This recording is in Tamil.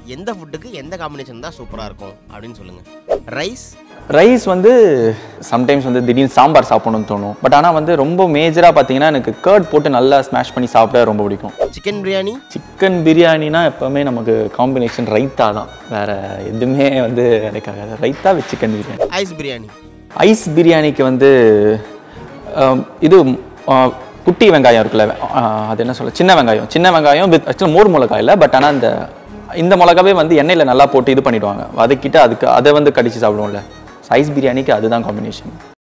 எந்த ஃபுட்டுக்கு எந்த காம்பினேஷன் தான் சூப்பராக இருக்கும் அப்படின்னு சொல்லுங்கள் ரைஸ் ரைஸ் வந்து சம்டைம்ஸ் வந்து திடீர்னு சாம்பார் சாப்பிடணும்னு தோணும் பட் ஆனால் வந்து ரொம்ப மேஜராக பார்த்தீங்கன்னா எனக்கு கர்ட் போட்டு நல்லா ஸ்மாஷ் பண்ணி சாப்பிட ரொம்ப பிடிக்கும் சிக்கன் பிரியாணி சிக்கன் பிரியாணினா எப்போவுமே நமக்கு காம்பினேஷன் ரைத்தா தான் வேறு எதுவுமே வந்து எனக்கு ஆகாது raita with chicken biryani is biryani is பிரியாணிக்கு வந்து ஆம், இது ஆ, குட்டி வெங்காயம் இருக்குல்ல ஆ, அது என்ன சொல்ல சின்ன வெங்காயம் சின்ன வெங்காயம் வித் ஆக்சுவலாக மோர் மிளகாய் இல்லை பட் ஆனால் இந்த இந்த மிளகாவே வந்து எண்ணெயில் நல்லா போட்டு இது பண்ணிடுவாங்க வதக்கிட்டு அதுக்கு அதை வந்து கடிச்சு சாப்பிடுவோம்ல ஐஸ் பிரியாணிக்கு அதுதான் காம்பினேஷன்